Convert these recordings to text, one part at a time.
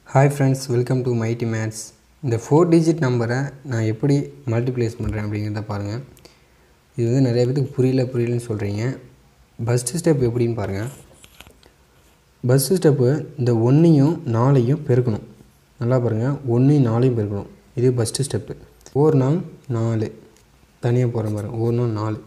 hi friends welcome to mighty maths இந்த four digit நம்பரை நான் எப்படி மல்டிப்ளேஸ் பண்ணுறேன் அப்படிங்கிறத பாருங்கள் இது வந்து நிறைய பேத்துக்கு புரியல புரியலன்னு சொல்கிறீங்க ஃபஸ்ட்டு ஸ்டெப் எப்படின்னு பாருங்கள் ஃபஸ்ட்டு ஸ்டெப்பு இந்த ஒன்றையும் நாலையும் பெருக்கணும் நல்லா பாருங்கள் ஒன்றையும் நாலையும் பெருக்கணும் இது ஃபஸ்ட்டு ஸ்டெப்பு ஒரு நாள் நாலு தனியாக போகிற பாருங்கள் ஒரு நாள் நாலு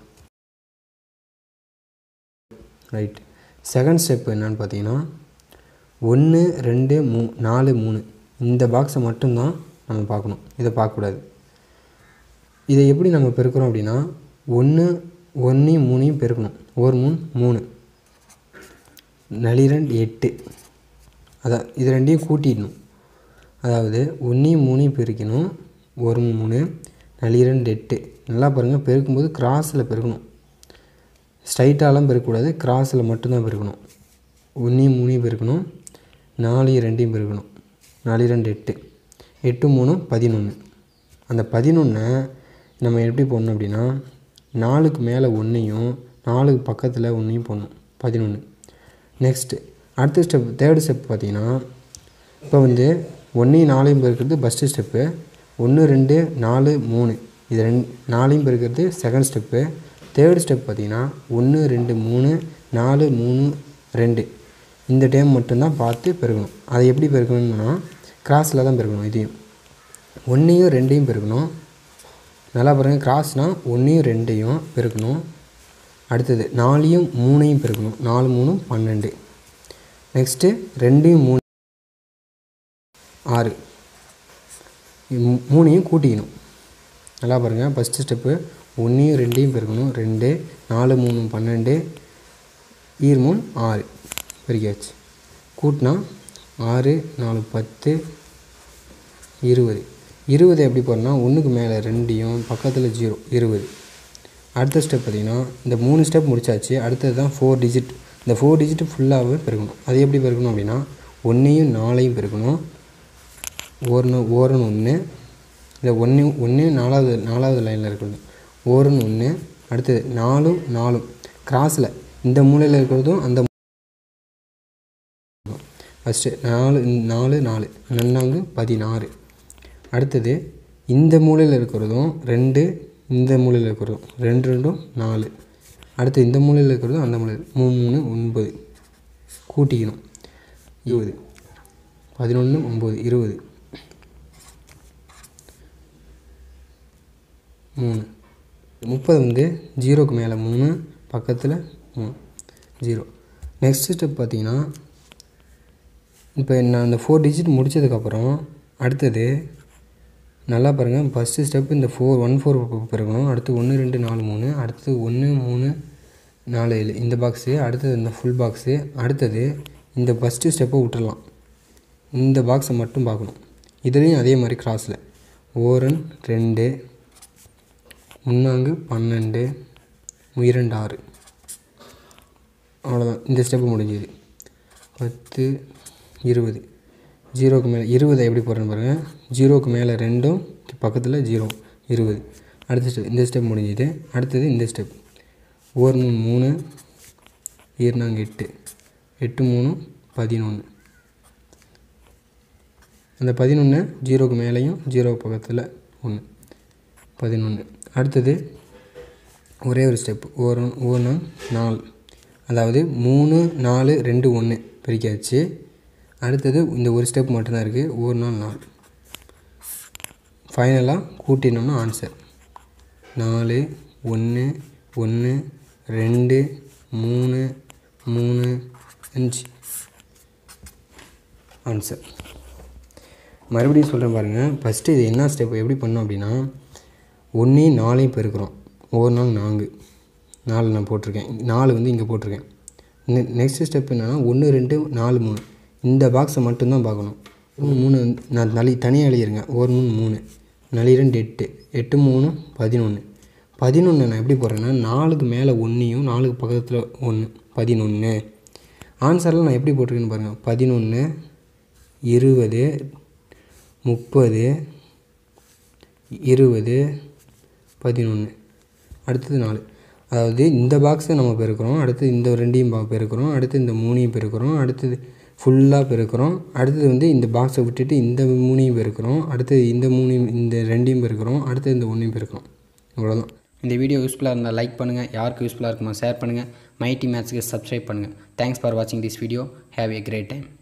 ரைட் செகண்ட் ஸ்டெப் என்னன்னு பார்த்தீங்கன்னா ஒன்று ரெண்டு மூ நாலு மூணு இந்த பாக்ஸை மட்டும்தான் நம்ம பார்க்கணும் இதை பார்க்கக்கூடாது இதை எப்படி நம்ம பெருக்கிறோம் அப்படின்னா ஒன்று ஒன்றையும் மூணையும் பெருக்கணும் ஒரு மூணு மூணு நளிரண்டு எட்டு அதான் இது ரெண்டையும் கூட்டிடணும் அதாவது ஒன்றையும் மூணையும் பெருக்கணும் ஒரு மூணு நளிரண்டு எட்டு நல்லா பாருங்கள் பெருக்கும்போது கிராஸில் பெருக்கணும் ஸ்ட்ரைட்டாலாம் பெருக்கக்கூடாது கிராஸில் மட்டும்தான் பெருக்கணும் ஒன்றையும் மூணையும் பெருக்கணும் நாலையும் ரெண்டையும் பெருக்கணும் நாலு ரெண்டு எட்டு எட்டு மூணு பதினொன்று அந்த பதினொன்றை நம்ம எப்படி போடணும் அப்படின்னா நாலுக்கு மேலே ஒன்றையும் நாலுக்கு பக்கத்தில் ஒன்றையும் போடணும் பதினொன்று நெக்ஸ்ட்டு அடுத்த ஸ்டெப் தேர்டு ஸ்டெப் பார்த்தீங்கன்னா இப்போ வந்து ஒன்றையும் நாலையும் பெருக்கிறது ஃபஸ்ட்டு ஸ்டெப்பு ஒன்று ரெண்டு நாலு மூணு இது ரெண்டு நாலையும் பெருக்கிறது செகண்ட் ஸ்டெப்பு தேர்டு ஸ்டெப் பார்த்தீங்கன்னா ஒன்று ரெண்டு மூணு நாலு மூணு ரெண்டு இந்த டைம் மட்டும்தான் பார்த்து பெருக்கணும் அதை எப்படி பெருக்கணும்னா கிராஸில் தான் பெருக்கணும் இதையும் ஒன்றையும் ரெண்டையும் பெருக்கணும் நல்லா பாருங்கள் கிராஸ்னால் ஒன்றையும் ரெண்டையும் பெருக்கணும் அடுத்தது நாலையும் மூணையும் பெருக்கணும் நாலு மூணு பன்னெண்டு நெக்ஸ்ட்டு ரெண்டையும் மூணு ஆறு இது மூ- மூணையும் கூட்டிக்கணும் நல்லா பாருங்கள் ஃபஸ்ட்டு ஸ்டெப்பு ஒன்றையும் ரெண்டையும் பெருக்கணும் ரெண்டு நாலு மூணு பன்னெண்டு ஈர் மூணு ஆறு பெருக்கியாச்சு கூட்டினா ஆறு நாலு பத்து இருபது இருபது எப்படி போடணும்னா ஒன்றுக்கு மேலே ரெண்டையும் பக்கத்தில் ஜீரோ இருபது அடுத்த ஸ்டெப் பார்த்திங்கன்னா இந்த மூணு ஸ்டெப் முடிச்சாச்சு அடுத்தது தான் ஃபோர் டிஜிட் இந்த ஃபோர் டிஜிட் ஃபுல்லாகவே பெருக்கணும் அது எப்படி பெருக்கணும் அப்படின்னா ஒன்றையும் நாலையும் பெருக்கணும் ஓரனு ஓரன் ஒன்று இல்லை ஒன்று ஒன்று நாலாவது நாலாவது லைனில் இருக்கிறது ஓரன் ஒன்று அடுத்தது நாலும் நாலும் கிராஸில் இந்த மூலையில் இருக்கிறதும் அந்த ஃபஸ்ட்டு நாலு நாலு நாலு நன்னாங்கு பதினாறு அடுத்தது இந்த மூலையில் இருக்கிறதும் ரெண்டு இந்த மூலையில் இருக்கிறதும் ரெண்டு ரெண்டும் நாலு அடுத்து இந்த மூலையில் இருக்கிறதும் அந்த மூலையில் மூணு மூணு ஒன்பது கூட்டிக்கணும் இருபது பதினொன்று ஒம்பது இருபது மூணு முப்பது வந்து ஜீரோக்கு மேலே மூணு பக்கத்தில் மூணு ஜீரோ நெக்ஸ்ட் ஸ்டெப் பார்த்தீங்கன்னா இப்போ நான் அந்த ஃபோர் டிஜிட் முடித்ததுக்கப்புறம் அடுத்தது நல்லா பாருங்கள் ஃபஸ்ட்டு ஸ்டெப் இந்த ஃபோர் ஒன் ஃபோர் பெருக்கணும் அடுத்து ஒன்று ரெண்டு நாலு மூணு அடுத்தது ஒன்று மூணு நாலு ஏழு இந்த பாக்ஸு அடுத்தது இந்த ஃபுல் பாக்ஸு அடுத்தது இந்த ஃபஸ்ட்டு ஸ்டெப்பை விட்டுறலாம் இந்த பாக்ஸை மட்டும் பார்க்கணும் இதுலேயும் அதே மாதிரி கிராஸில் ஓரன் ரெண்டு முன்னாங்கு பன்னெண்டு இரண்டு ஆறு அவ்வளோதான் இந்த ஸ்டெப்பு முடிஞ்சுது பத்து இருபது ஜீரோக்கு மேலே இருபதை எப்படி போடுறேன்னு பாருங்கள் ஜீரோக்கு மேலே ரெண்டும் பக்கத்தில் ஜீரோ இருபது அடுத்த ஸ்டெப் இந்த ஸ்டெப் முடிஞ்சுது அடுத்தது இந்த ஸ்டெப் ஓர் மூணு மூணு ஈர்னாங்க எட்டு எட்டு மூணு பதினொன்று அந்த பதினொன்று ஜீரோக்கு மேலேயும் ஜீரோ பக்கத்தில் ஒன்று பதினொன்று அடுத்தது ஒரே ஒரு ஸ்டெப் ஒரு ஒன்று நாலு அதாவது மூணு நாலு ரெண்டு ஒன்று பிரிக்காச்சு அடுத்தது இந்த ஒரு ஸ்டெப் மட்டும்தான் இருக்குது ஒரு நாள் நாலு ஃபைனலாக கூட்டினோம்னா ஆன்சர் நாலு ஒன்று ஒன்று ரெண்டு மூணு மூணு அஞ்சு ஆன்சர் மறுபடியும் சொல்கிறேன் பாருங்கள் ஃபஸ்ட்டு இது என்ன ஸ்டெப் எப்படி பண்ணோம் அப்படின்னா ஒன்றையும் நாலையும் பெருக்கிறோம் ஒவ்வொரு நாள் நான்கு நாலு நான் போட்டிருக்கேன் நாலு வந்து இங்கே போட்டிருக்கேன் நெ நெக்ஸ்ட் ஸ்டெப் என்னென்னா ஒன்று ரெண்டு நாலு மூணு இந்த பாக்ஸை மட்டும்தான் பார்க்கணும் மூணு மூணு வந்து- நான் நலி தனியாக எழுதிருங்க ஒரு மூணு மூணு நலி ரெண்டு எட்டு எட்டு மூணு பதினொன்று பதினொன்று நான் எப்படி போடுறேன்னா நாலுக்கு மேலே ஒன்றையும் நாலுக்கு பக்கத்தில் ஒன்று பதினொன்று ஆன்சரில் நான் எப்படி போட்டிருக்கேன்னு பாருங்கள் பதினொன்று இருபது முப்பது இருபது பதினொன்று அடுத்தது நாலு அதாவது இந்த பாக்ஸை நம்ம பெருக்கிறோம் அடுத்து இந்த ரெண்டையும் பா பெருக்கிறோம் அடுத்து இந்த மூணையும் பெருக்கிறோம் அடுத்தது ஃபுல்லாக பெருக்கிறோம் அடுத்தது வந்து இந்த பாக்ஸை விட்டுட்டு இந்த மூணையும் பெருக்கிறோம் அடுத்தது இந்த மூணையும் இந்த ரெண்டையும் பெருக்கிறோம் அடுத்தது இந்த ஒன்றையும் பெருக்கிறோம் இவ்வளோதான் இந்த வீடியோ யூஸ்ஃபுல்லாக இருந்தால் லைக் பண்ணுங்கள் யாருக்கு யூஸ்ஃபுல்லாக இருக்குமோ ஷேர் பண்ணுங்கள் மைட்டி மேத்ஸ்க்கு சப்ஸ்கிரைப் பண்ணுங்கள் தேங்க்ஸ் ஃபார் வாட்சிங் this video have a great time